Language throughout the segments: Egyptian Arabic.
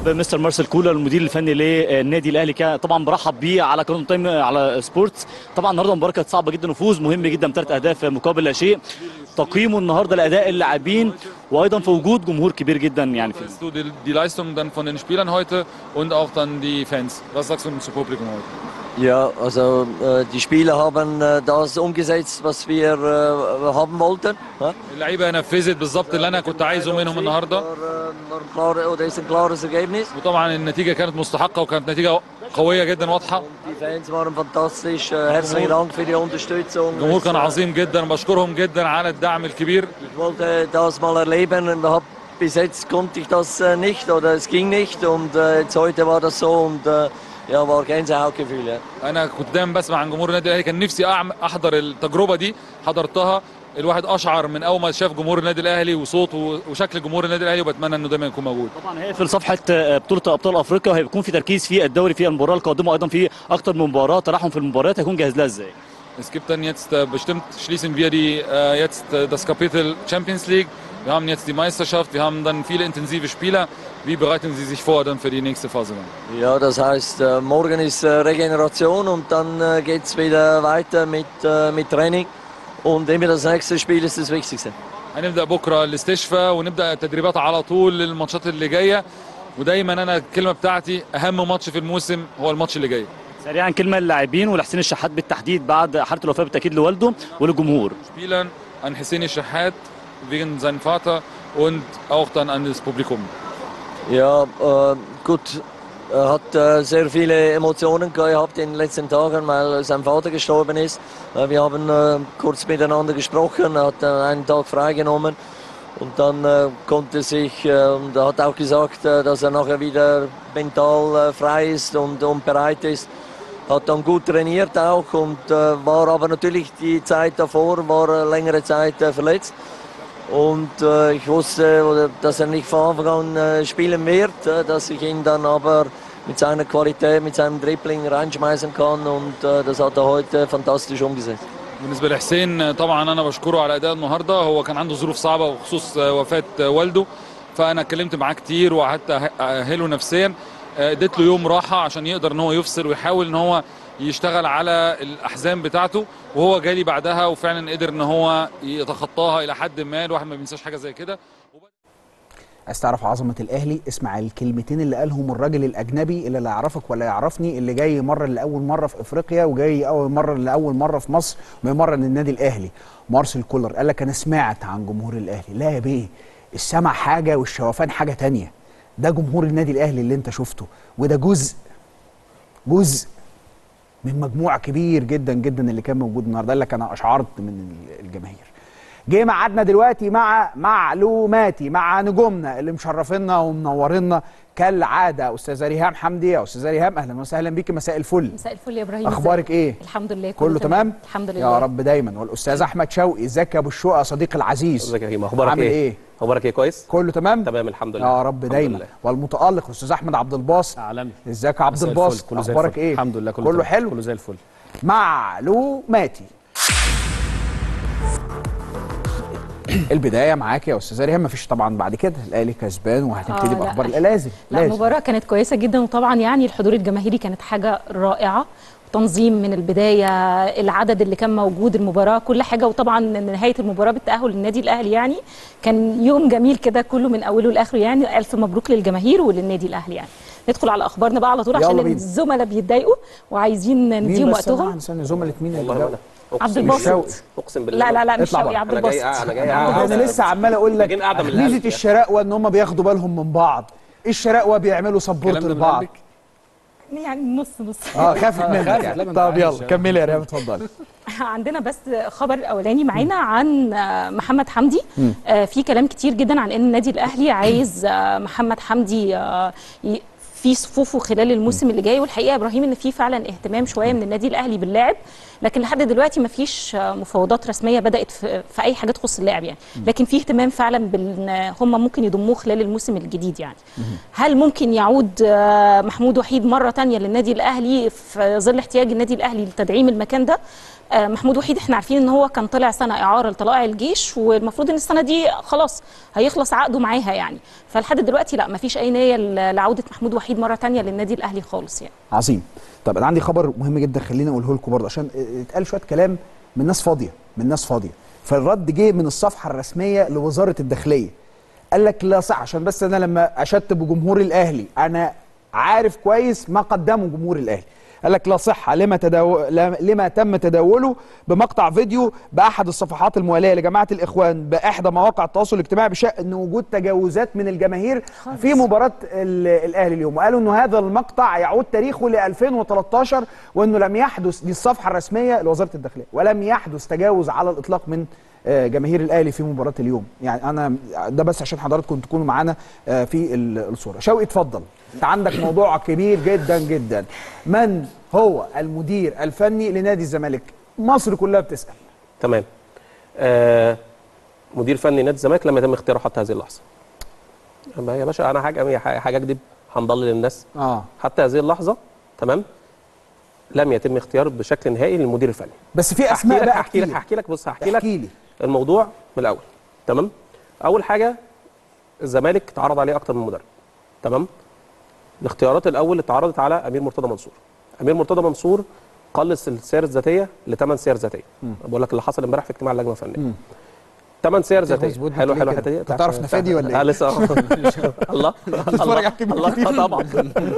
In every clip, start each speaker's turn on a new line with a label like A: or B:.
A: برحب بمستر مارسيل كولر المدير الفني للنادي الاهلي كان طبعا برحب بيه على قانون تايم على سبورتس طبعا النهارده المباراه كانت صعبه جدا وفوز مهم جدا بثلاث اهداف مقابل لا شيء تقييمه النهارده لاداء اللاعبين وايضا في وجود جمهور كبير جدا يعني في
B: Willst du die, die Leistung dann von den Spielern heute und auch dann die Fans? Was sagst du zum Publikum heute?
C: Ja, also äh, die Spieler haben äh, das umgesetzt, was wir äh, haben wollten. Ja?
B: اللعيبه نفذت بالظبط اللي انا كنت عايزه منهم النهارده
C: War, äh, war ein klar, oder ist ein klares Ergebnis.
B: وطبعا النتيجه كانت مستحقه وكانت نتيجه قويه جدا واضحه
C: Die Fans waren fantastisch. Äh, herzlichen Dank für die Unterstützung.
B: الجمهور
C: Es,
B: كان
C: äh,
B: عظيم جدا بشكرهم جدا على الدعم الكبير
C: Ich wollte das mal erleben und hab, bis jetzt konnte ich das äh, nicht oder es ging nicht und äh, jetzt heute war das so und äh, ja, war Gänsehautgefühl. Ja.
B: انا كنت دايما بسمع عن جمهور النادي الاهلي كان نفسي أعم- احضر التجربه دي حضرتها الواحد اشعر من اول ما شاف جمهور النادي الاهلي وصوته وشكل جمهور النادي الاهلي وبتمنى انه دايما يكون موجود
A: طبعا هيقفل صفحه آه، بطوله ابطال افريقيا وهيكون في تركيز في الدوري في المباراه القادمه ايضا في اكتر من مباراه تلاحم في المباريات هيكون جاهز لها ازاي
B: Es gibt dann jetzt äh, bestimmt schließen wir die äh, jetzt äh, das Kapitel Champions League. Wir haben jetzt die Meisterschaft, wir haben dann viele intensive Spieler. Wie bereiten Sie sich vor dann für die nächste Phase dann?
C: Ja, das heißt, äh, morgen ist äh, Regeneration und dann äh, geht es wieder weiter mit, äh, mit Training. Und immer das nächste Spiel ist das Wichtigste.
B: هنبدا بكره الاستشفاء ونبدا التدريبات على طول للماتشات اللي جايه ودايما انا الكلمه بتاعتي اهم ماتش في الموسم هو الماتش اللي جاي.
A: سريعا كلمه للاعبين ولحسين الشحات بالتحديد بعد حاله الوفاه بالتاكيد لوالده وللجمهور
B: Spielern an Hisseni Shahat wegen seinem Vater und auch dann an das Publikum.
C: Ja, äh, gut, er hat äh, sehr viele Emotionen gehabt in den letzten Tagen, weil sein Vater gestorben ist. Äh, wir haben äh, kurz miteinander gesprochen, er hat äh, einen Tag freigenommen und dann äh, konnte sich, äh, und er hat auch gesagt, äh, dass er nachher wieder mental äh, frei ist und, und bereit ist. Hat dann gut trainiert auch und äh, war aber natürlich die Zeit davor, war er längere Zeit äh, verletzt. Und äh, ich wusste, oder, dass er nicht von Anfang an äh, spielen wird, äh, dass ich ihn dann aber mit seiner Qualität, mit seinem Dribbling reinschmeißen kann. Und äh, das hat er heute fantastisch umgesetzt.
B: بالنسبه لحسين طبعا انا بشكره على اداء النهارده هو كان عنده ظروف صعبه وخصوص وفاه والده فانا اتكلمت معاه كتير وقعدت أه- اهله نفسيا اديت له يوم راحه عشان يقدر ان هو يفصل ويحاول ان هو يشتغل على الاحزان بتاعته وهو جالي بعدها وفعلا قدر ان هو يتخطاها الى حد ما الواحد ما بينساش حاجه زي كده
D: عايز تعرف عظمه الاهلي اسمع الكلمتين اللي قالهم الراجل الاجنبي اللي لا يعرفك ولا يعرفني اللي جاي مره لاول مره في افريقيا وجاي اول مره لاول مره في مصر ومره للنادي الاهلي مارسيل كولر قال لك انا سمعت عن جمهور الاهلي لا يا بيه السمع حاجه والشوفان حاجه تانية ده جمهور النادي الاهلي اللي انت شفته وده جزء جزء من مجموع كبير جدا جدا اللي كان موجود النهارده قال لك انا اشعرت من الجماهير جه ميعادنا دلوقتي مع معلوماتي مع نجومنا اللي مشرفينا ومنورينا كالعاده استاذه ريهام حمدي يا استاذه ريهام اهلا وسهلا بيكي مساء الفل
E: مساء الفل يا ابراهيم
D: اخبارك
E: ازيك؟
D: ايه
E: الحمد لله
D: كله تمام
E: الحمد لله
D: يا رب دايما والاستاذ احمد شوقي ازيك يا ابو الشقه صديقي العزيز
F: ازيك يا كريم اخبارك
D: عامل
F: ايه؟
D: ايه
F: اخبارك ايه كويس؟
D: كله تمام
F: تمام الحمد لله
D: يا رب
F: الحمد
D: دايما
F: لله.
D: والمتالق الاستاذ احمد عبد الباسط
G: عالمي
D: ازيك يا عبد
G: مساء
D: الباسط
G: الفل، كله زي
D: اخبارك
G: الفل.
D: ايه
G: الحمد لله كله
D: كله
G: تمام.
D: حلو
G: كله زي الفل
D: معلوماتي البدايه معاك يا استاذه ريهام مفيش طبعا بعد كده الاهلي كسبان وهتبتدي
E: آه، لا.
D: باخبار لا لازم
E: لا
D: لازم
E: المباراة كانت كويسة جدا وطبعا يعني الحضور الجماهيري كانت حاجة رائعة تنظيم من البداية العدد اللي كان موجود المباراة كل حاجة وطبعا نهاية المباراة بالتأهل للنادي الأهلي يعني كان يوم جميل كده كله من أوله لآخره يعني ألف مبروك للجماهير وللنادي الأهلي يعني ندخل على أخبارنا بقى على طول
D: يلا
E: عشان
D: بينا.
E: الزملاء بيتضايقوا وعايزين
D: مين
E: نديهم
D: بس
E: وقتهم
D: أنا استنى زملاء مين اللي
F: والله
D: جاوا؟
F: انا
E: عبد
F: أقسم بالله-
E: الباسط
F: اقسم بالله
E: لا لا لا مش
D: اطلع
E: شوقي
D: بقى.
E: عبد
F: انا جاي
E: الباسط
F: انا جاي
D: آه، انا لسه عمال اقول لك
F: جايين قاعدة من القلب
D: ميزه
F: يا
D: الشراقوه ان هم بياخدوا بالهم من بعض الشراقوه بيعملوا سبورت
G: الكلام ده من
D: لبعض
G: قلبك؟
E: يعني نص نص
D: اه خافت منك
G: خافت،
D: يعني.
G: لا، ما
D: طب
G: انت
D: يلا
G: عايش.
D: كملي يا ريهام اتفضلي
E: عندنا بس خبر الاولاني معانا عن آه، محمد حمدي آه، في كلام كتير جدا عن ان النادي الاهلي عايز آه، محمد حمدي آه، ي- في صفوفه خلال الموسم اللي جاي والحقيقه يا ابراهيم ان في فعلا اهتمام شويه من النادي الاهلي باللاعب لكن لحد دلوقتي ما فيش مفاوضات رسميه بدات في, في اي حاجه تخص اللاعب يعني لكن في اهتمام فعلا بان هم ممكن يضموه خلال الموسم الجديد يعني هل ممكن يعود آه، محمود وحيد مره تانية للنادي الاهلي في ظل احتياج النادي الاهلي لتدعيم المكان ده آه، محمود وحيد احنا عارفين ان هو كان طلع سنه اعاره لطلائع الجيش والمفروض ان السنه دي خلاص هيخلص عقده معاها يعني فلحد دلوقتي لا مفيش اي نيه ل- لعوده محمود وحيد مره تانية للنادي الاهلي خالص يعني
D: عظيم طب انا عندي خبر مهم جدا خليني اقوله لكم برضه عشان اتقال شويه كلام من ناس فاضيه من ناس فاضيه فالرد جه من الصفحه الرسميه لوزاره الداخليه قال لك لا صح عشان بس انا لما اشدت بجمهور الاهلي انا عارف كويس ما قدمه جمهور الاهلي قال لك لا صحه لما تداو... لم- لما تم تداوله بمقطع فيديو باحد الصفحات المواليه لجماعه الاخوان باحدى مواقع التواصل الاجتماعي بشان وجود تجاوزات من الجماهير في مباراه ال- الاهلي اليوم وقالوا انه هذا المقطع يعود تاريخه ل 2013 وانه لم يحدث دي الصفحه الرسميه لوزاره الداخليه ولم يحدث تجاوز على الاطلاق من آه، جماهير الاهلي في مباراه اليوم يعني انا ده بس عشان حضراتكم تكونوا معانا آه، في ال- الصوره شوقي اتفضل انت عندك موضوع كبير جدا جدا من هو المدير الفني لنادي الزمالك مصر كلها بتسال
F: تمام آه مدير فني نادي الزمالك لم يتم اختياره حتى هذه اللحظه أما يا باشا انا حاجه حاجه اكذب هنضلل الناس
D: اه
F: حتى هذه اللحظه تمام لم يتم اختيار بشكل نهائي للمدير الفني
D: بس في
F: هحكي
D: اسماء
F: لك
D: بقى
F: هحكي لك
D: كتير.
F: هحكي لك بص هحكي لك
D: احكي لي
F: الموضوع من الاول تمام اول حاجه الزمالك اتعرض عليه اكتر من مدرب تمام الاختيارات الاول اتعرضت على امير مرتضى منصور امير مرتضى منصور قلص السير الذاتيه لثمان سير ذاتيه بقول لك اللي حصل امبارح في اجتماع اللجنه الفنيه ثمان سير ذاتيه
D: مظبوط،
F: حلو
D: انت
F: حلو
D: ليه
F: الحته
D: كده؟
F: دي
D: انت تعرف نفادي ولا
F: اه
D: ايه؟
F: لسه الله
D: بتتفرج
F: الله
D: على الكبير
F: الله
D: كتير.
F: آه، طبعا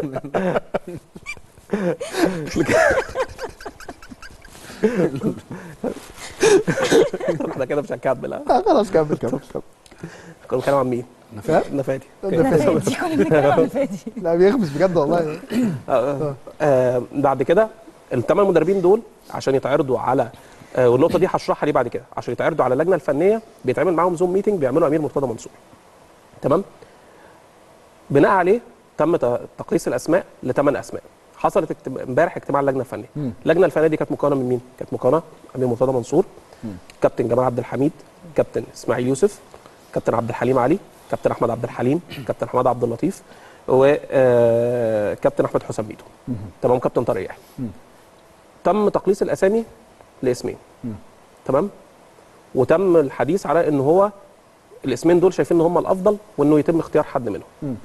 F: احنا كده مش هنكمل ها
D: آه، خلاص كمل كمل كمل
F: كنا بنتكلم عن مين؟
D: نفاد
F: نفادي
E: فادي كنا بنتكلم عن فادي
D: لا بيخبز بجد والله
F: آه، آه، بعد كده الثمان مدربين دول عشان يتعرضوا على آه، والنقطه دي هشرحها ليه بعد كده عشان يتعرضوا على اللجنه الفنيه بيتعمل معاهم زوم ميتنج بيعملوا امير مرتضى منصور تمام بناء عليه تم ت- تقييس الاسماء لثمان اسماء حصلت اجتماع- امبارح اجتماع اللجنه الفنيه اللجنه الفنيه دي كانت مكونه من مين كانت مكونه امير مرتضى منصور كابتن جمال عبد الحميد كابتن اسماعيل يوسف كابتن عبد الحليم علي كابتن احمد عبد الحليم كابتن حماد عبد اللطيف وكابتن احمد حسام ميدو تمام كابتن طارق يحيى تم تقليص الاسامي لاسمين تمام وتم الحديث على ان هو الاسمين دول شايفين ان هم الافضل وانه يتم اختيار حد منهم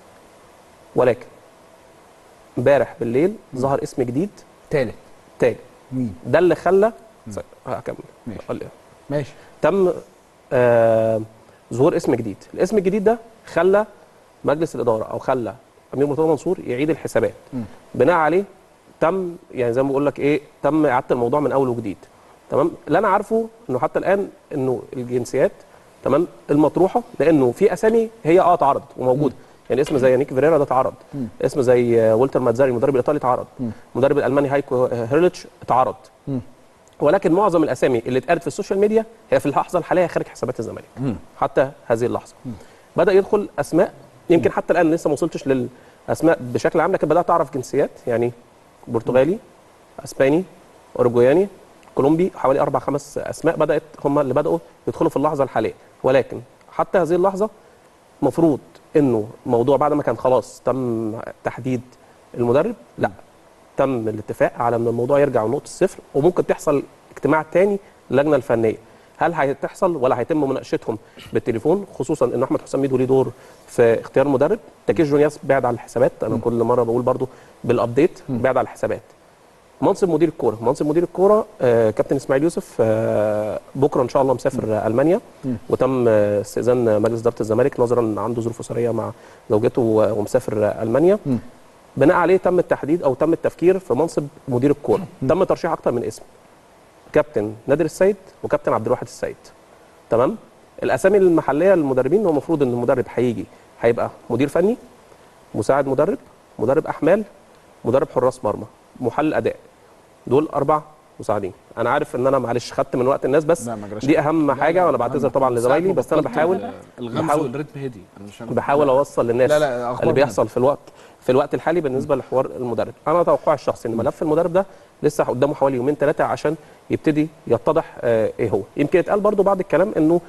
F: ولكن امبارح بالليل ظهر اسم جديد
D: تالت
F: تاني
D: مين
F: ده اللي خلى هكمل
D: ماشي.
F: قال-
D: ماشي
F: تم آه ظهور اسم جديد الاسم الجديد ده خلى مجلس الاداره او خلى امير مرتضى منصور يعيد الحسابات بناء عليه تم يعني زي ما بقول لك ايه تم اعاده الموضوع من اول وجديد تمام اللي انا عارفه انه حتى الان انه الجنسيات تمام المطروحه لانه في اسامي هي اه اتعرضت وموجوده يعني اسم زي نيك فيريرا ده اتعرض اسم زي آه، والتر ماتزاري المدرب الايطالي اتعرض المدرب الالماني هايكو هيرليتش اتعرض ولكن معظم الاسامي اللي اتقالت في السوشيال ميديا هي في اللحظه الحاليه خارج حسابات الزمالك حتى هذه اللحظه بدا يدخل اسماء يمكن حتى الان لسه ما وصلتش للاسماء بشكل عام لكن بدات اعرف جنسيات يعني برتغالي اسباني اورجواني كولومبي حوالي اربع خمس اسماء بدات هم اللي بداوا يدخلوا في اللحظه الحاليه ولكن حتى هذه اللحظه مفروض انه الموضوع بعد ما كان خلاص تم تحديد المدرب لا تم الاتفاق على ان الموضوع يرجع لنقطه الصفر وممكن تحصل اجتماع تاني للجنه الفنيه هل هتحصل ولا هيتم مناقشتهم بالتليفون خصوصا ان احمد حسام ميدو ليه دور في اختيار مدرب تكيس جونياس بعد على الحسابات انا كل مره بقول برضو بالابديت بعد على الحسابات منصب مدير الكوره منصب مدير الكوره آه كابتن اسماعيل يوسف آه بكره ان شاء الله مسافر آه المانيا وتم آه، استئذان مجلس اداره الزمالك نظرا ان عنده ظروف اسريه مع زوجته و- ومسافر آه المانيا بناء عليه تم التحديد او تم التفكير في منصب مدير الكوره تم ترشيح اكتر من اسم كابتن نادر السيد وكابتن عبد الواحد السيد تمام الاسامي المحليه للمدربين هو المفروض ان المدرب هيجي هيبقى مدير فني مساعد مدرب مدرب احمال مدرب حراس مرمى محلل اداء دول اربع مساعدين انا عارف ان انا معلش خدت من وقت الناس بس
D: لا، ما جراش
F: دي اهم حاجه وانا بعتذر طبعا لزمايلي بس انا بحاول
G: الغمز
F: بحاول-
G: والريتم هدي انا مش فاهم
F: بحاول اوصل للناس
D: لا، لا، أخبار
F: اللي بيحصل في الوقت في الوقت الحالي بالنسبه لحوار المدرب انا توقعي الشخصي ان ملف المدرب ده لسه قدامه حوالي يومين ثلاثه عشان يبتدي يتضح آه ايه هو يمكن اتقال برضو بعد الكلام انه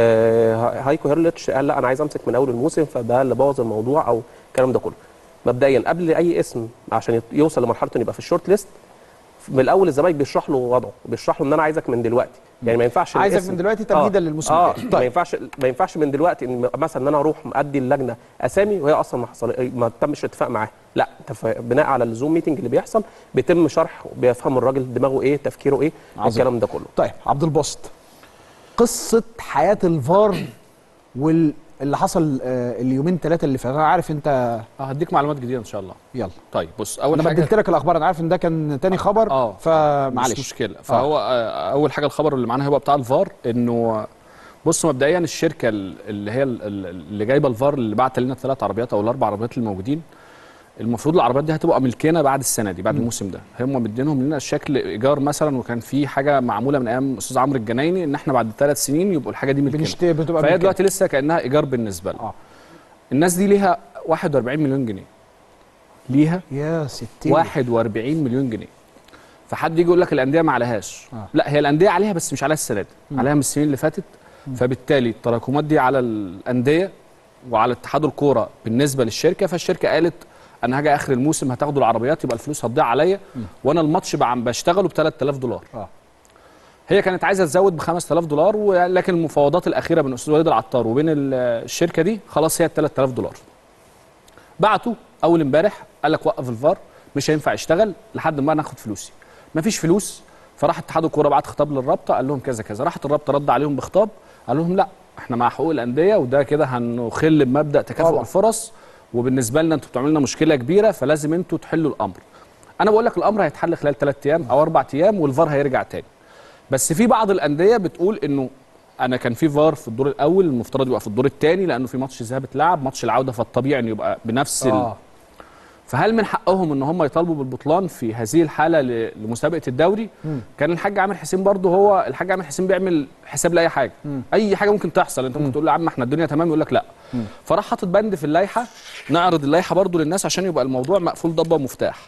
F: آه هايكو هيرلتش قال لا انا عايز امسك من اول الموسم فده اللي بوظ الموضوع او الكلام ده كله مبدئيا قبل اي اسم عشان يت- يوصل لمرحله انه يبقى في الشورت ليست من الاول الزمالك بيشرح له وضعه بيشرح له ان انا عايزك من دلوقتي يعني ما ينفعش
D: عايزك
F: الاسم-
D: من دلوقتي تمهيدا
F: آه.
D: للموسم
F: اه
D: الجاي.
F: ما ينفعش ما ينفعش من دلوقتي ان مثلا ان انا اروح ادي اللجنه اسامي وهي اصلا ما حصل ما تمش اتفاق معاها لا تف... بناء على الزوم ميتنج اللي بيحصل بيتم شرح بيفهم الراجل دماغه ايه تفكيره ايه
D: عظيم.
F: الكلام ده كله
D: طيب عبد الباسط قصه حياه الفار واللي حصل آه، اليومين ثلاثه اللي فاتوا انا عارف انت
G: اه هديك معلومات جديده ان شاء الله
D: يلا
G: طيب بص اول
D: انا
G: حاجه
D: بدلت لك الاخبار انا عارف ان ده كان تاني خبر
G: اه مش
D: فمعلش
G: مشكله فهو آه. اول حاجه الخبر اللي معانا هو بتاع الفار انه بص مبدئيا الشركه ال- اللي هي ال- ال- اللي جايبه الفار اللي بعت لنا الثلاث عربيات او الاربع عربيات الموجودين المفروض العربيات دي هتبقى ملكنا بعد السنه دي بعد الموسم ده هم مدينهم لنا شكل ايجار مثلا وكان في حاجه معموله من ايام استاذ عمرو الجنايني ان احنا بعد ثلاث سنين يبقوا الحاجه دي ملكنا
D: بنشت... بتبقى
G: فهي
D: ملكنا.
G: دلوقتي لسه كانها ايجار بالنسبه لنا
D: اه
G: الناس دي ليها 41 مليون جنيه ليها
D: يا ستين
G: 41 مليون جنيه فحد يجي يقول لك الانديه ما عليهاش
D: آه.
G: لا هي الانديه عليها بس مش عليها السنه دي عليها من السنين اللي فاتت فبالتالي التراكمات دي على الانديه وعلى اتحاد الكوره بالنسبه للشركه فالشركه قالت انا هاجي اخر الموسم هتاخدوا العربيات يبقى الفلوس هتضيع عليا وانا الماتش بعم بشتغله ب 3000 دولار
D: اه
G: هي كانت عايزه تزود ب 5000 دولار ولكن المفاوضات الاخيره بين الاستاذ وليد العطار وبين ال- الشركه دي خلاص هي 3000 دولار بعتوا اول امبارح قال لك وقف الفار مش هينفع يشتغل لحد ما ناخد فلوسي مفيش فلوس فراح اتحاد الكوره بعت خطاب للرابطه قال لهم كذا كذا راحت الرابطه رد عليهم بخطاب قال لهم لا احنا مع حقوق الانديه وده كده هنخل بمبدا تكافؤ
D: طبعا.
G: الفرص وبالنسبه لنا انتوا بتعملوا لنا مشكله كبيره فلازم انتوا تحلوا الامر انا بقول لك الامر هيتحل خلال ثلاث ايام او اربع ايام والفار هيرجع تاني بس في بعض الانديه بتقول انه انا كان في فار في الدور الاول المفترض يبقى في الدور الثاني لانه في ماتش ذهاب اتلعب ماتش العوده فالطبيعي انه يبقى بنفس ال...
D: اه
G: فهل من حقهم ان هم يطالبوا بالبطلان في هذه الحاله ل- لمسابقه الدوري كان الحاج عامر حسين برضه هو الحاج عامر حسين بيعمل حساب لاي حاجه اي حاجه ممكن تحصل انت ممكن تقول له يا عم احنا الدنيا تمام يقول لك لا فراح حاطط بند في اللائحه نعرض اللائحه برضه للناس عشان يبقى الموضوع مقفول ضبه ومفتاح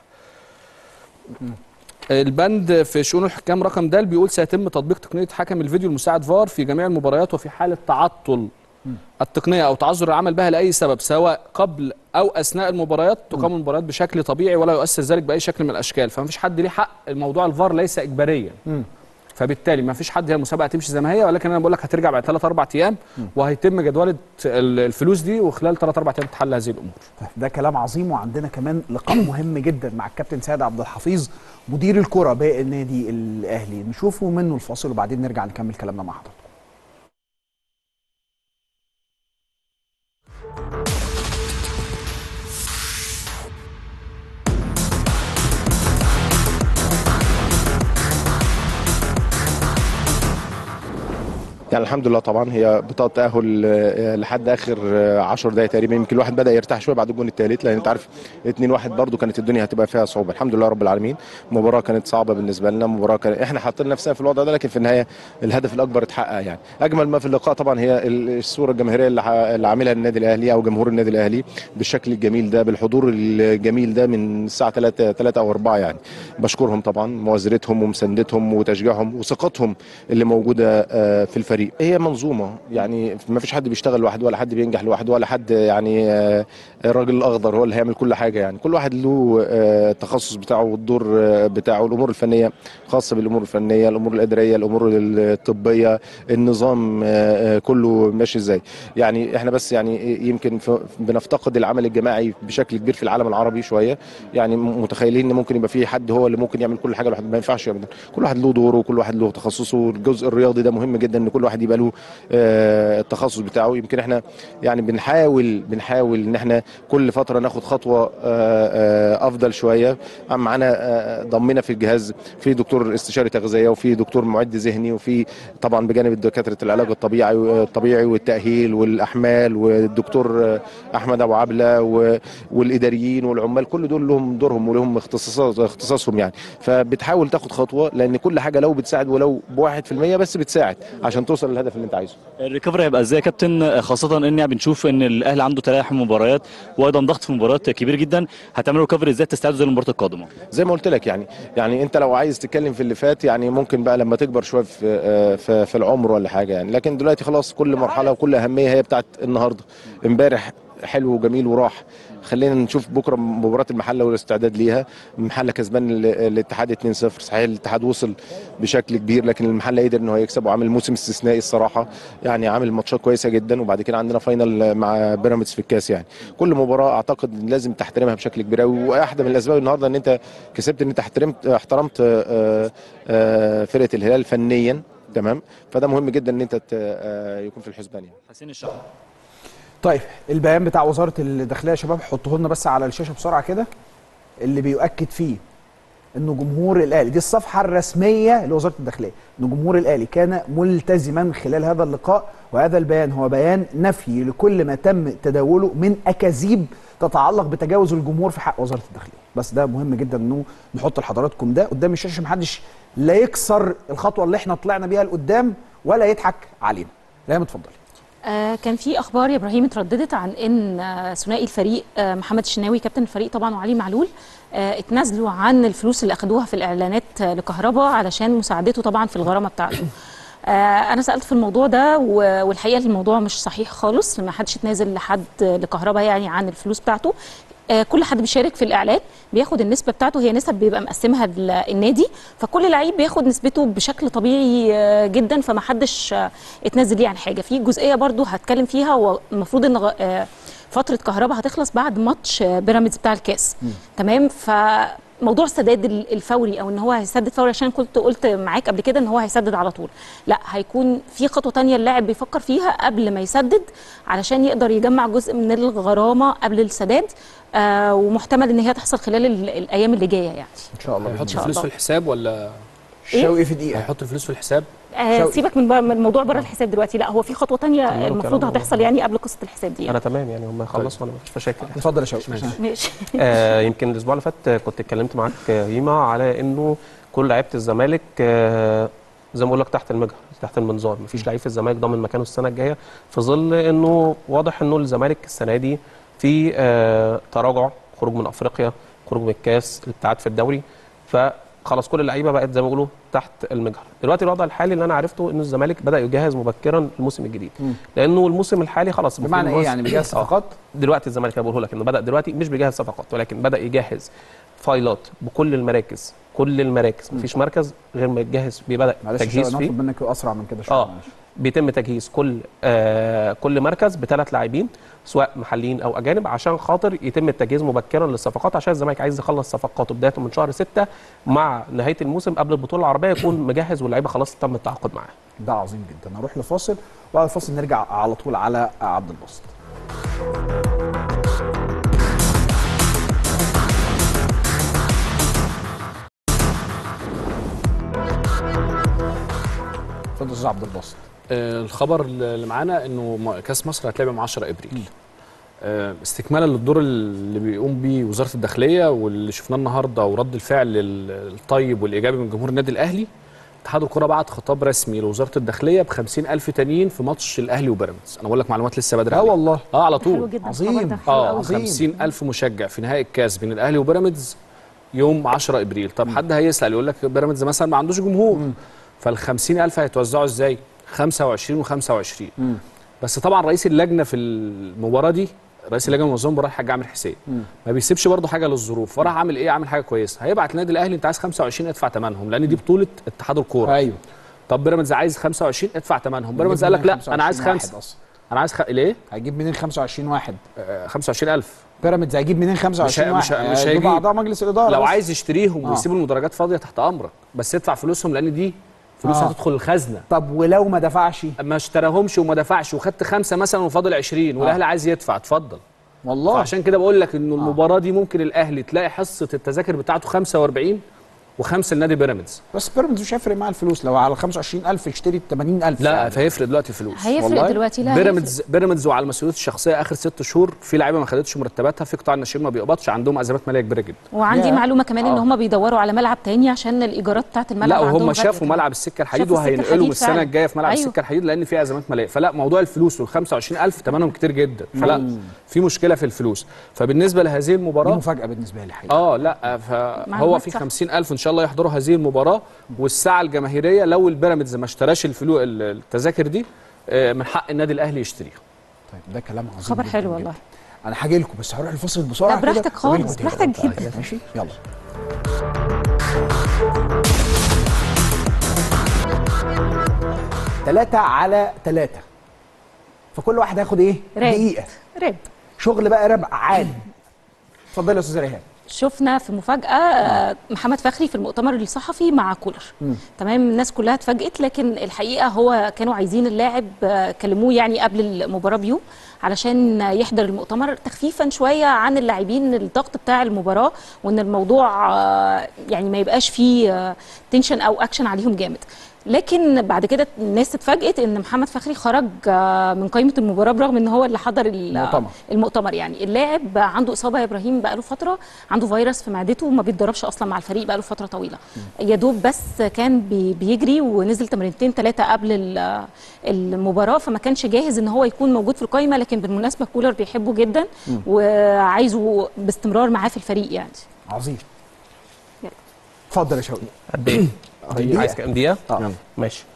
G: البند في شؤون الحكام رقم د بيقول سيتم تطبيق تقنيه حكم الفيديو المساعد فار في جميع المباريات وفي حاله تعطل التقنيه او تعذر العمل بها لاي سبب سواء قبل او اثناء المباريات تقام المباريات بشكل طبيعي ولا يؤثر ذلك باي شكل من الاشكال فما فيش حد ليه حق الموضوع الفار ليس اجباريا فبالتالي ما فيش حد هي المسابقه هتمشي زي ما هي ولكن انا بقول لك هترجع بعد ثلاث اربع ايام وهيتم جدوله ال- الفلوس دي وخلال ثلاث اربع ايام تحل هذه الامور
D: طيب ده كلام عظيم وعندنا كمان لقاء مهم جدا مع الكابتن سيد عبد الحفيظ مدير الكرة بالنادي الاهلي نشوفه منه الفاصل وبعدين نرجع نكمل كلامنا مع حضرتك
H: يعني الحمد لله طبعا هي بطاقه تاهل آه، لحد اخر 10 دقائق تقريبا يمكن الواحد بدا يرتاح شويه بعد الجون الثالث لان انت عارف 2 1 برده كانت الدنيا هتبقى فيها صعوبه الحمد لله رب العالمين المباراه كانت صعبه بالنسبه لنا مباراه كان احنا حاطين نفسنا في الوضع ده لكن في النهايه الهدف الاكبر اتحقق يعني اجمل ما في اللقاء طبعا هي ال- الصوره الجماهيريه اللي ح- اللي عاملها النادي الاهلي او جمهور النادي الاهلي بالشكل الجميل ده بالحضور الجميل ده من الساعه 3 3 او 4 يعني بشكرهم طبعا مؤازرتهم ومساندتهم وتشجيعهم وثقتهم اللي موجوده آه، في الفريق هي منظومه يعني ما فيش حد بيشتغل لوحده ولا حد بينجح لوحده ولا حد يعني آه، الراجل الاخضر هو اللي هيعمل كل حاجه يعني كل واحد له آه، التخصص بتاعه والدور آه، بتاعه الامور الفنيه خاصه بالامور الفنيه الامور الاداريه الامور الطبيه النظام آه، آه، كله ماشي ازاي يعني احنا بس يعني يمكن ف- بنفتقد العمل الجماعي بشكل كبير في العالم العربي شويه يعني م- متخيلين ان ممكن يبقى في حد هو اللي ممكن يعمل كل حاجه لوحده ما ينفعش ابدا كل واحد له دوره وكل واحد له تخصصه الجزء الرياضي ده مهم جدا ان كل واحد واحد يبقى له آه، التخصص بتاعه يمكن احنا يعني بنحاول بنحاول ان احنا كل فتره ناخد خطوه آه، آه، افضل شويه معانا آه، ضمنا في الجهاز في دكتور استشاري تغذيه وفي دكتور معد ذهني وفي طبعا بجانب دكاتره العلاج الطبيعي الطبيعي والتاهيل والاحمال والدكتور آه، احمد ابو عبله و- والاداريين والعمال كل دول لهم دورهم ولهم اختصاصات اختصاصهم يعني فبتحاول تاخد خطوه لان كل حاجه لو بتساعد ولو بواحد في المية بس بتساعد عشان توصل للهدف اللي انت عايزه
A: الريكفري هيبقى ازاي يا كابتن خاصه ان يعني بنشوف ان الاهلي عنده تلاحم مباريات وايضا ضغط في مباريات كبير جدا هتعملوا ريكفري ازاي تستعدوا زي المباراه القادمه
H: زي ما قلت لك يعني يعني انت لو عايز تتكلم في اللي فات يعني ممكن بقى لما تكبر شويه في آه، في, في العمر ولا حاجه يعني لكن دلوقتي خلاص كل مرحله وكل اهميه هي بتاعت النهارده امبارح حلو وجميل وراح خلينا نشوف بكره مباراه المحله والاستعداد ليها المحله كسبان ال- الاتحاد 2-0 صحيح الاتحاد وصل بشكل كبير لكن المحله قدر ان هو يكسب وعامل موسم استثنائي الصراحه يعني عامل ماتشات كويسه جدا وبعد كده عندنا فاينل مع بيراميدز في الكاس يعني كل مباراه اعتقد لازم تحترمها بشكل كبير قوي واحده من الاسباب النهارده ان انت كسبت ان انت احترمت احترمت آه، آه، فرقه الهلال فنيا تمام فده مهم جدا ان انت ت- آه، يكون في الحسبان يعني
A: حسين الشعب
D: طيب البيان بتاع وزاره الداخليه يا شباب حطوه لنا بس على الشاشه بسرعه كده اللي بيؤكد فيه انه جمهور الاهلي دي الصفحه الرسميه لوزاره الداخليه ان جمهور الاهلي كان ملتزما خلال هذا اللقاء وهذا البيان هو بيان نفي لكل ما تم تداوله من اكاذيب تتعلق بتجاوز الجمهور في حق وزاره الداخليه بس ده مهم جدا انه نحط لحضراتكم ده قدام الشاشه محدش لا يكسر الخطوه اللي احنا طلعنا بيها لقدام ولا يضحك علينا لا اتفضلي
E: آه كان في اخبار يا ابراهيم اترددت عن ان آه ثنائي الفريق آه محمد الشناوي كابتن الفريق طبعا وعلي معلول آه اتنازلوا عن الفلوس اللي اخدوها في الاعلانات آه لكهربا علشان مساعدته طبعا في الغرامه بتاعته آه انا سالت في الموضوع ده و- والحقيقه الموضوع مش صحيح خالص ما حدش اتنازل لحد لكهربا يعني عن الفلوس بتاعته آه، كل حد بيشارك في الاعلان بياخد النسبه بتاعته هي نسب بيبقى مقسمها ال- النادي فكل لعيب بياخد نسبته بشكل طبيعي آه، جدا فما حدش آه، اتنازل ليه عن حاجه في جزئيه برضو هتكلم فيها والمفروض ان غ- آه، فتره كهربا هتخلص بعد ماتش آه، بيراميدز بتاع الكاس تمام فموضوع السداد ال- الفوري او ان هو هيسدد فوري عشان كنت قلت معاك قبل كده ان هو هيسدد على طول لا هيكون في خطوه تانية اللاعب بيفكر فيها قبل ما يسدد علشان يقدر يجمع جزء من الغرامه قبل السداد آه ومحتمل ان هي تحصل خلال ال- الايام اللي جايه يعني
D: ان شاء الله
G: هيحط
E: شاء
G: الفلوس
E: الله.
G: في الحساب ولا
D: شوقي في دقيقه
G: هيحط الفلوس في الحساب
E: آه
D: شوقي.
E: سيبك من, بر- من الموضوع بره الحساب دلوقتي لا هو في خطوه تانية
F: تمام،
E: المفروض
F: كلام
E: هتحصل يعني قبل قصه الحساب دي
F: انا تمام يعني هم يخلصوا انا مفيش مشاكل
D: اتفضل يا شوقي
E: ماشي
F: آه يمكن الاسبوع اللي فات كنت اتكلمت معاك آه، هيما على انه كل لعيبه الزمالك آه زي ما بقول لك تحت المجهر تحت المنظار مفيش لعيب في الزمالك ضامن مكانه السنه الجايه في ظل انه واضح انه الزمالك السنه دي في آه تراجع خروج من افريقيا خروج من الكاس الابتعاد في الدوري فخلاص كل اللعيبه بقت زي ما بيقولوا تحت المجهر دلوقتي الوضع الحالي اللي انا عرفته انه الزمالك بدا يجهز مبكرا الموسم الجديد لانه الموسم الحالي خلاص المفروض
D: بمعنى
F: إن هو-
D: ايه يعني بيجهز
F: آه.
D: صفقات
F: دلوقتي الزمالك انا بقوله لك انه بدا دلوقتي مش بيجهز صفقات ولكن بدا يجهز فايلات بكل المراكز كل المراكز مفيش مركز غير ما يتجهز بيبدا
D: معلش يا
F: تجهيز
D: شوقي
F: فيه
D: نطلب منك اسرع من كده شويه
F: اه
D: معلش.
F: بيتم تجهيز كل آه كل مركز بثلاث لاعبين سواء محليين او اجانب عشان خاطر يتم التجهيز مبكرا للصفقات عشان الزمالك عايز يخلص صفقاته بدايه من شهر 6 مع نهايه الموسم قبل البطوله العربيه يكون مجهز واللعيبه خلاص تم التعاقد معاه
D: ده عظيم جدا نروح لفاصل وبعد الفاصل نرجع على طول على عبد الباسط اتفضل يا استاذ عبد الباسط
G: آه، الخبر اللي معانا انه م- كاس مصر هتلعب يوم 10 ابريل آه، استكمالا للدور اللي بيقوم بيه وزاره الداخليه واللي شفناه النهارده ورد الفعل ال- الطيب والايجابي من جمهور النادي الاهلي اتحاد الكره بعت خطاب رسمي لوزاره الداخليه ب 50000 تانيين في ماتش الاهلي وبيراميدز انا بقول لك معلومات لسه بدري
D: لا
G: عليها.
D: والله
G: اه على
E: حلو
G: طول
E: جدا
D: عظيم.
E: الخبر ده حلو
G: اه
E: قوي.
D: عظيم.
G: 50000 مشجع في نهائي الكاس بين الاهلي وبيراميدز يوم 10 ابريل طب حد هيسال يقول لك بيراميدز مثلا ما عندوش جمهور فال 50000 هيتوزعوا ازاي 25 و25 بس طبعا رئيس اللجنه في المباراه دي رئيس اللجنه المنظمه المباراه الحاج عامر حسين ما بيسيبش برضه حاجه للظروف فراح عامل ايه عامل حاجه كويسه هيبعت النادي الاهلي انت عايز 25 ادفع ثمنهم لان دي بطوله اتحاد الكوره
D: ايوه
G: طب بيراميدز عايز 25 ادفع ثمنهم بيراميدز قال لك لا انا عايز
D: 25
G: خمسه
D: واحد أصلاً.
G: انا عايز خ... ليه
D: هيجيب منين 25 واحد
G: آه 25000
D: بيراميدز هيجيب منين 25
G: مش ه-
D: واحد
G: مش
D: هيجيب
G: هيجيب.
D: اعضاء مجلس الاداره
G: لو
D: بس.
G: عايز يشتريهم
D: آه.
G: ويسيبوا المدرجات فاضيه تحت امرك بس ادفع فلوسهم لان دي فلوس
D: آه.
G: هتدخل الخزنه
D: طب ولو ما دفعش
G: ما اشتراهمش وما دفعش وخدت خمسه مثلا وفاضل 20 والاهلي عايز يدفع اتفضل
D: والله
G: فعشان كده بقول لك انه المباراه دي ممكن الاهلي تلاقي حصه التذاكر بتاعته 45 وخمسه لنادي بيراميدز
D: بس بيراميدز مش هيفرق معاه الفلوس لو على 25000 يشتري ب 80000
G: لا
D: يعني.
G: فهيفرق دلوقتي الفلوس
E: هيفرق
G: والله.
E: دلوقتي، لا
G: بيراميدز بيراميدز وعلى مسؤوليته الشخصيه اخر ست شهور في لعيبه ما خدتش مرتباتها في قطاع الناشئين ما بيقبضش عندهم ازمات ماليه كبيره جدا
E: وعندي
D: يا.
E: معلومه كمان ان
G: آه.
E: هم بيدوروا على ملعب تاني عشان الايجارات بتاعت الملعب
G: لا
E: عندهم
G: وهم
E: غالية
G: شافوا
E: كمان.
G: ملعب السكه الحديد
E: شافوا السكة
G: وهينقلوا
E: الحديد
G: من السنه
E: فعلا.
G: الجايه في ملعب
E: أيوه.
G: السكه الحديد لان في ازمات ماليه فلا موضوع الفلوس وال 25000 ثمنهم كتير جدا فلا في مشكله في الفلوس فبالنسبه لهذه
D: دي
G: المباراه
D: مفاجاه بالنسبه لي حقيقة.
G: اه لا فهو
E: معلومات
G: في
E: صح.
G: 50000 ان شاء الله يحضروا هذه المباراه والساعه الجماهيريه لو البيراميدز ما اشتراش الفلو التذاكر دي آه، من حق النادي الاهلي يشتريها
D: طيب ده كلام عظيم
E: خبر
D: جداً
E: حلو
D: جداً.
E: والله
D: انا هاجي لكم بس هروح الفصل بسرعه
E: لا براحتك
D: كده
E: خالص،
D: وأجيلكم تاني.
E: براحتك جدا.
D: ماشي يلا ثلاثة على ثلاثة فكل واحد هياخد ايه؟
E: راب.
D: دقيقة
E: راب
D: شغل بقى راب عالي اتفضلي يا استاذ ريهام
E: شفنا في مفاجأة آه، محمد فخري في المؤتمر الصحفي مع كولر تمام الناس كلها اتفاجئت لكن الحقيقة هو كانوا عايزين اللاعب آه، كلموه يعني قبل المباراة بيوم علشان يحضر المؤتمر تخفيفا شوية عن اللاعبين الضغط بتاع المباراة وان الموضوع آه، يعني ما يبقاش فيه تنشن او اكشن عليهم جامد لكن بعد كده الناس اتفاجئت ان محمد فخري خرج آه، من قائمه المباراه برغم ان هو اللي حضر ال-
D: المؤتمر.
E: المؤتمر يعني اللاعب عنده اصابه يا ابراهيم بقاله فتره عنده فيروس في معدته وما بيتدربش اصلا مع الفريق بقاله فتره طويله يا دوب بس كان بي بيجري ونزل تمرينتين ثلاثه قبل ال- المباراه فما كانش جاهز ان هو يكون موجود في القائمه لكن بالمناسبه كولر بيحبه جدا وعايزه باستمرار معاه في الفريق يعني
D: عظيم
E: يلا.
D: اتفضل يا شوقي
F: قد ايه؟
D: دقيقة.
F: عايز كام دقيقه؟
D: اه
F: ماشي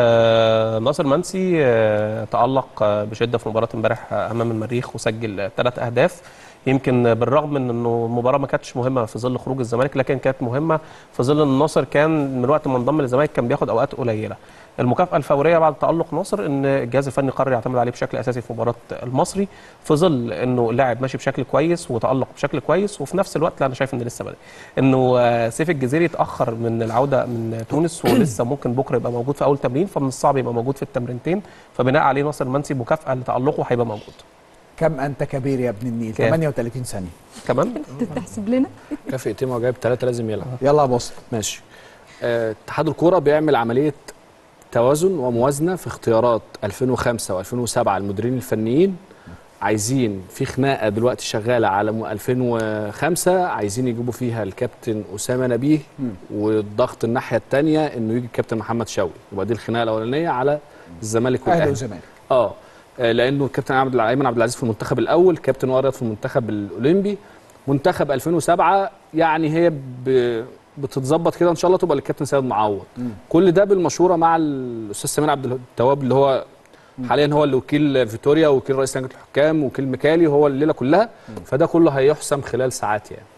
F: آه ناصر منسي آه تألق آه بشدة في مباراة امبارح آه أمام المريخ وسجل ثلاث أهداف يمكن بالرغم من انه المباراه ما كانتش مهمه في ظل خروج الزمالك لكن كانت مهمه في ظل ان ناصر كان من وقت ما انضم للزمالك كان بياخد اوقات قليله. المكافاه الفوريه بعد تالق ناصر ان الجهاز الفني قرر يعتمد عليه بشكل اساسي في مباراه المصري في ظل انه اللاعب ماشي بشكل كويس وتالق بشكل كويس وفي نفس الوقت لا انا شايف ان لسه بدري انه آه، سيف الجزيري اتاخر من العوده من تونس ولسه ممكن بكره يبقى موجود في اول تمرين فمن الصعب يبقى موجود في التمرينتين فبناء عليه ناصر منسي مكافاه لتالقه هيبقى موجود
D: كم انت كبير يا ابن النيل
F: كام؟
D: 38 ثانيه
F: كمان
E: تحسب لنا
G: كافئتين وجايب ثلاثه لازم يلعب
D: يلا يا بص
G: ماشي آه، اتحاد الكوره بيعمل عمليه توازن وموازنه في اختيارات 2005 و2007 المديرين الفنيين عايزين في خناقه دلوقتي شغاله على م- 2005 عايزين يجيبوا فيها الكابتن اسامه نبيه والضغط الناحيه الثانيه انه يجي الكابتن محمد شوقي يبقى دي الخناقه الاولانيه على الزمالك
D: اهلي
G: والاهلي
D: وزمالك
G: اه آه، لانه الكابتن عبد الع- ايمن عبد العزيز في المنتخب الاول كابتن وارد في المنتخب الاولمبي منتخب 2007 يعني هي ب... بتتظبط كده ان شاء الله تبقى للكابتن سيد معوض كل ده بالمشوره مع الاستاذ سمير عبد التواب اللي هو حاليا هو اللي وكيل فيتوريا وكيل رئيس لجنه الحكام وكيل ميكالي هو الليله كلها فده كله هيحسم خلال ساعات يعني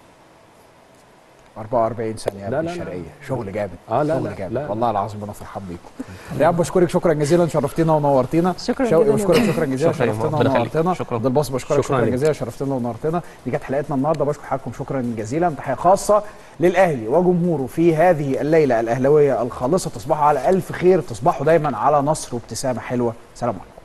D: 44 ثانيه يا
G: لا،
D: ابن
G: لا، لا.
D: الشرقيه شغل جامد
G: آه، لا،
D: شغل
G: لا،
D: جامد
G: لا.
D: والله العظيم انا فرحان بيكم رياض بشكرك شكرا جزيلا شرفتنا ونورتنا
E: شكراً
D: شوقي
E: جداً يا
D: بشكرك
E: بيه.
D: شكرا جزيلا
F: شكراً يا
D: شرفتنا
F: ربنا يخليك.
D: ونورتنا
F: شكراً.
D: عبد الباسط بشكرك
G: شكراً
D: شكرا
G: ليك.
D: جزيلا شرفتنا ونورتنا دي كانت حلقتنا النهارده بشكر حضراتكم شكرا جزيلا تحيه خاصه للاهلي وجمهوره في هذه الليله الاهلاويه الخالصه تصبحوا على الف خير تصبحوا دايما على نصر وابتسامه حلوه سلام عليكم